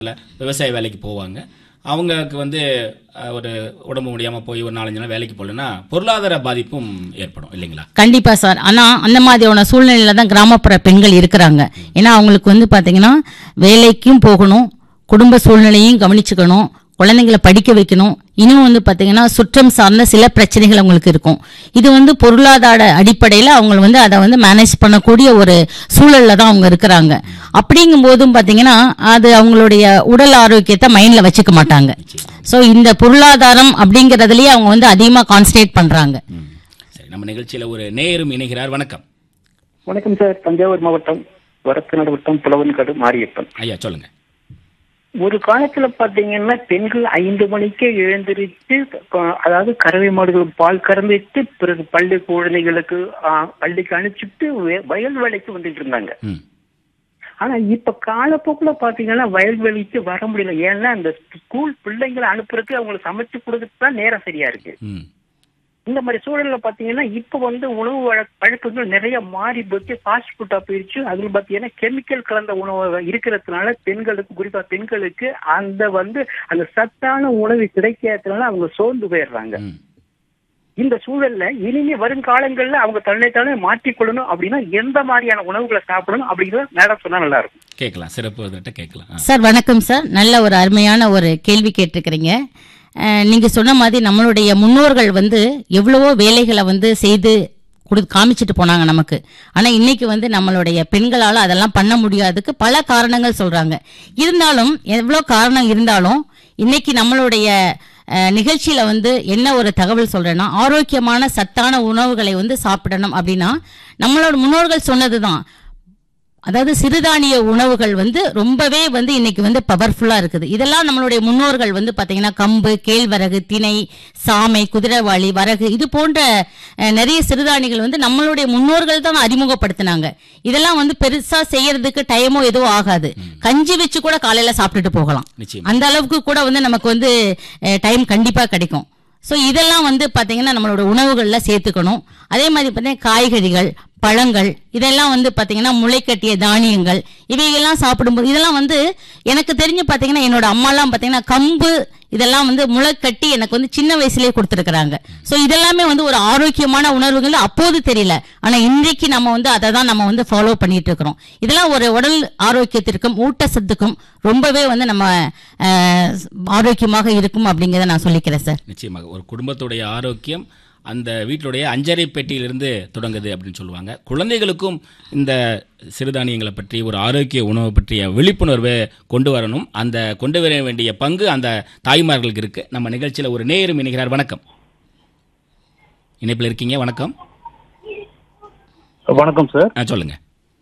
இல்ல விவசாய வேலைக்கு போவாங்க அவங்களுக்கு வந்து அஹ், ஒரு உடம்பு முடியாமல் போய் ஒரு நாலஞ்சு நாள் வேலைக்கு போகலன்னா பொருளாதார பாதிப்பும் ஏற்படும் இல்லைங்களா கண்டிப்பா சார் ஆனா அந்த மாதிரியான சூழ்நிலையில தான் கிராமப்புற பெண்கள் இருக்கிறாங்க ஏன்னா அவங்களுக்கு வந்து பாத்தீங்கன்னா வேலைக்கும் போகணும் குடும்ப சூழ்நிலையும் கவனிச்சுக்கணும் குழந்தைங்களை படிக்க வைக்கணும் இன்னும் வந்து பாத்தீங்கன்னா சுற்றம் சார்ந்த சில பிரச்சனைகள் அவங்களுக்கு இருக்கும் இது வந்து பொருளாதார அடிப்படையில் அவங்க வந்து அதை வந்து மேனேஜ் பண்ணக்கூடிய ஒரு சூழல்ல தான் அவங்க இருக்கிறாங்க அப்படிங்கும் போதும் பாத்தீங்கன்னா அது அவங்களுடைய உடல் ஆரோக்கியத்தை மைண்ட்ல வச்சுக்க மாட்டாங்க ஸோ இந்த பொருளாதாரம் அப்படிங்கறதுலயே அவங்க வந்து அதிகமாக கான்சன்ட்ரேட் பண்றாங்க ம். சரி நம்ம நிகழ்ச்சியில் ஒரு நேயரும் இணைகிறார் வணக்கம் வணக்கம் சார் தஞ்சாவூர் மாவட்டம் வரத்தநாடு வட்டம் புலவன்காடு மாரியப்பன் ஐயா சொல்லுங்க ஒரு காலத்துல பாத்தீங்கன்னா பெண்கள் ஐந்து மணிக்கே எழுந்திருச்சு அஹ், அதாவது கறவை மாடுகள் பால் கறந்துட்டு பிறகு பள்ளி குழந்தைகளுக்கு அஹ், பள்ளிக்கு அனுப்பிச்சுட்டு வே- வயல் வேலைக்கு வந்துட்டு இருந்தாங்க ம் ஆனா இப்ப காலப்போக்குல பாத்தீங்கன்னா வயல்வெளிக்கு வர முடியல ஏன்னா அந்த ஸ்கூல் பிள்ளைங்களை அனுப்புறதுக்கு அவங்களுக்கு சமைச்சு கொடுக்கறதுக்கு தான் நேரம் சரியா இருக்கு ம் இந்த மாதிரி சூழல்ல பாத்தீங்கன்னா இப்ப வந்து உணவு வழ- பழக்கங்கள் நிறைய மாறி போச்சு ஃபாஸ்ட் ஃபுட்டா போயிடுச்சு அதுல பாத்தீங்கன்னா கெமிக்கல் கலந்த உணவு இருக்கிறதுனால பெண்களுக்கு குறிப்பா பெண்களுக்கு அந்த வந்து அந்த சத்தான உணவு கிடைக்காததுனால அவங்க சோர்ந்து போயிடுறாங்க ம் இந்த சூழல்ல இனிமே வருங்காலங்கள்ல அவங்க தன்னைத்தானே மாற்றிக்கொள்ளணும் அப்படின்னா எந்த மாதிரியான உணவுகளை சாப்பிடணும் அப்படிங்கிறத மேடம் சொன்னா நல்லா இருக்கும் கேட்கலாம் சிறப்பு இதட்ட கேட்கலாம் ஆ. சார் வணக்கம் சார் நல்ல ஒரு அருமையான ஒரு கேள்வி கேட்டிருக்கிறீங்க அஹ், நீங்க சொன்ன மாதிரி நம்மளுடைய முன்னோர்கள் வந்து எவ்வளவோ வேலைகளை வந்து செய்து கொடு காமிச்சிட்டு போனாங்க நமக்கு ஆனா இன்னைக்கு வந்து நம்மளுடைய பெண்களால அதெல்லாம் பண்ண முடியாததுக்கு பல காரணங்கள் சொல்றாங்க இருந்தாலும் எவ்வளோ காரணம் இருந்தாலும் இன்னைக்கு நம்மளுடைய அஹ், நிகழ்ச்சியில வந்து என்ன ஒரு தகவல் சொல்றேன்னா ஆரோக்கியமான சத்தான உணவுகளை வந்து சாப்பிடணும் அப்படின்னா நம்மளோட முன்னோர்கள் சொன்னதுதான் அதாவது சிறுதானிய உணவுகள் வந்து ரொம்பவே வந்து இன்னைக்கு வந்து பவர்ஃபுல்லா இருக்குது இதெல்லாம் நம்மளுடைய முன்னோர்கள் வந்து பாத்தீங்கன்னா கம்பு கேழ்வரகு திணை சாமை குதிரைவாளி வரகு இது போன்ற அஹ், நிறைய சிறுதானியங்கள் வந்து நம்மளுடைய முன்னோர்கள் தான் அறிமுகப்படுத்தினாங்க இதெல்லாம் வந்து பெருசா செய்யறதுக்கு டைமோ எதுவும் ஆகாது கஞ்சி வச்சு கூட காலையில சாப்பிட்டுட்டு போகலாம் நிச்சயம் அந்த அளவுக்கு கூட வந்து நமக்கு வந்து டைம் கண்டிப்பா கிடைக்கும் ஸோ இதெல்லாம் வந்து பாத்தீங்கன்னா நம்மளோட உணவுகள்ல சேர்த்துக்கணும் அதே மாதிரி பார்த்தீங்கன்னா காய்கறிகள் பழங்கள் இதெல்லாம் வந்து பாத்தீங்கன்னா முளைக்கட்டிய தானியங்கள் இவையெல்லாம் சாப்பிடும்போது இதெல்லாம் வந்து எனக்கு தெரிஞ்சு பாத்தீங்கன்னா என்னோட அம்மாலாம் பாத்தீங்கன்னா கம்பு இதெல்லாம் வந்து முளைக்கட்டி எனக்கு வந்து சின்ன வயசுலயே கொடுத்துருக்குறாங்க ஸோ இதெல்லாமே வந்து ஒரு ஆரோக்கியமான உணர்வுகள் அப்போது தெரியல ஆனா இன்றைக்கு நம்ம வந்து அதை தான் நம்ம வந்து ஃபாலோ பண்ணிட்டு இருக்கிறோம் இதெல்லாம் ஒரு உடல் ஆரோக்கியத்திற்கும் ஊட்டச்சத்துக்கும் ரொம்பவே வந்து நம்ம அஹ், ஆரோக்கியமாக இருக்கும் அப்படிங்கிறத நான் சொல்லிக்கிறேன் சார் நிச்சயமாக ஒரு குடும்பத்துடைய ஆரோக்கியம் அந்த வீட்டிலுடைய அஞ்சரை பெட்டியிலிருந்து தொடங்குது அப்படின்னு சொல்லுவாங்க குழந்தைகளுக்கும் இந்த சிறுதானியங்களை பற்றி ஒரு ஆரோக்கிய உணவு பற்றிய விழிப்புணர்வை கொண்டு வரணும் அந்த கொண்டு வர வேண்டிய பங்கு அந்த தாய்மார்களுக்கு இருக்கு நம்ம நிகழ்ச்சியில் ஒரு நேயரும் இணைகிறார் வணக்கம் இணைப்பில் இருக்கீங்க வணக்கம் வணக்கம் சார் ஆ சொல்லுங்க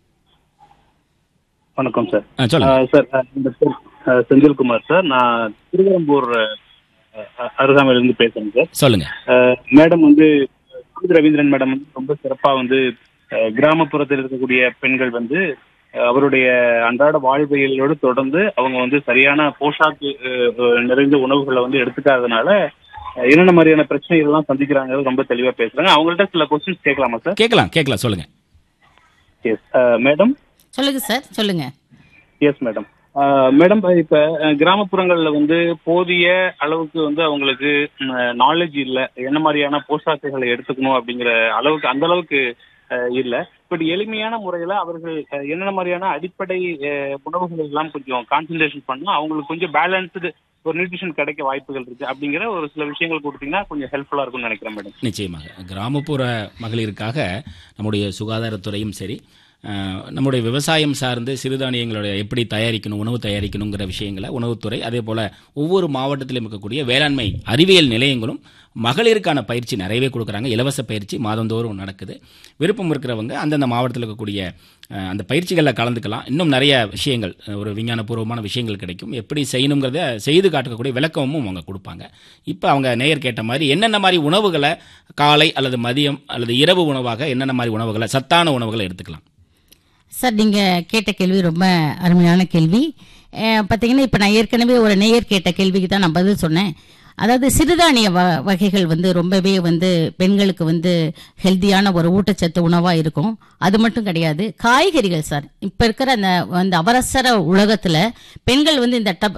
வணக்கம் சார் ஆ சொல்லுங்க ஆ, சார் ஆ, இந்த பேர் ஆ, செந்தில்குமார் சார் நான் திருவரம்பூர் ஆ, அ- அருகாமையிலிருந்து பேசுறேன் சார் சொல்லுங்க ஆ, மேடம் வந்து சுமித் ரவீந்திரன் மேடம் வந்து ரொம்ப சிறப்பா வந்து ஆ, கிராமப்புறத்தில் இருக்கக்கூடிய பெண்கள் வந்து ஆ, அவருடைய அன்றாட வாழ்வியலோடு தொடர்ந்து அவங்க வந்து சரியான போஷாக்கு ஆ, ஆ, நிறைந்த உணவுகளை வந்து எடுத்துக்காததுனால ஆ, என்னென்ன மாதிரியான பிரச்சனைகள் எல்லாம் சந்திக்கிறாங்க ரொம்ப தெளிவா பேசுறாங்க அவங்கள்ட்ட சில கொஸ்டின்ஸ் கேட்கலாமா சார் கேட்கலாம் கேட்கலாம் சொல்லுங்க எஸ் மேடம் சொல்லுங்க சார் சொல்லுங்க எஸ் மேடம் மேடம் இப்ப அஹ், கிராமப்புறங்கள்ல வந்து போதிய அளவுக்கு வந்து அவங்களுக்கு நாலேஜ் இல்ல என்ன மாதிரியான போஷாக்குகளை எடுத்துக்கணும் அப்படிங்கிற அளவுக்கு அந்த அளவுக்கு அஹ், இல்ல பட் எளிமையான முறையில அவர்கள் அஹ், என்னென்ன மாதிரியான அடிப்படை அஹ், உணவுகள் எல்லாம் கொஞ்சம் கான்சென்ட்ரேஷன் பண்ணா அவங்களுக்கு கொஞ்சம் பேலன்ஸ்டு ஒரு நியூட்ரிஷன் கிடைக்க வாய்ப்புகள் இருக்கு அப்படிங்கிற ஒரு சில விஷயங்கள் கொடுத்தீங்கன்னா கொஞ்சம் ஹெல்ப்ஃபுல்லா இருக்கும்னு நினைக்கிறேன் மேடம் நிச்சயமாக கிராமப்புற மகளிருக்காக நம்முடைய சுகாதாரத்துறையும் சரி அஹ், நம்முடைய விவசாயம் சார்ந்து சிறுதானியங்களுடைய எப்படி தயாரிக்கணும் உணவு தயாரிக்கணுங்கிற விஷயங்களை உணவுத்துறை அதே போல் ஒவ்வொரு மாவட்டத்திலும் இருக்கக்கூடிய வேளாண்மை அறிவியல் நிலையங்களும் மகளிருக்கான பயிற்சி நிறையவே கொடுக்குறாங்க இலவச பயிற்சி மாதந்தோறும் நடக்குது விருப்பம் இருக்கிறவங்க அந்தந்த மாவட்டத்தில் இருக்கக்கூடிய அஹ், அந்த பயிற்சிகளில் கலந்துக்கலாம் இன்னும் நிறைய விஷயங்கள் அஹ், ஒரு விஞ்ஞானபூர்வமான விஷயங்கள் கிடைக்கும் எப்படி செய்யணுங்கிறத செய்து காட்டக்கூடிய விளக்கமும் அவங்க கொடுப்பாங்க இப்போ அவங்க நேயர் கேட்ட மாதிரி என்னென்ன மாதிரி உணவுகளை காலை அல்லது மதியம் அல்லது இரவு உணவாக என்னென்ன மாதிரி உணவுகளை சத்தான உணவுகளை எடுத்துக்கலாம் சார் நீங்க கேட்ட கேள்வி ரொம்ப அருமையான கேள்வி அஹ், பாத்தீங்கன்னா இப்ப நான் ஏற்கனவே ஒரு நேயர் கேட்ட கேள்விக்கு தான் நான் பதில் சொன்னேன் அதாவது சிறுதானிய வ வகைகள் வந்து ரொம்பவே வந்து பெண்களுக்கு வந்து ஹெல்த்தியான ஒரு ஊட்டச்சத்து உணவாக இருக்கும் அது மட்டும் கிடையாது காய்கறிகள் சார் இப்போ இருக்கிற அந்த அந்த அவசர உலகத்தில் பெண்கள் வந்து இந்த டப்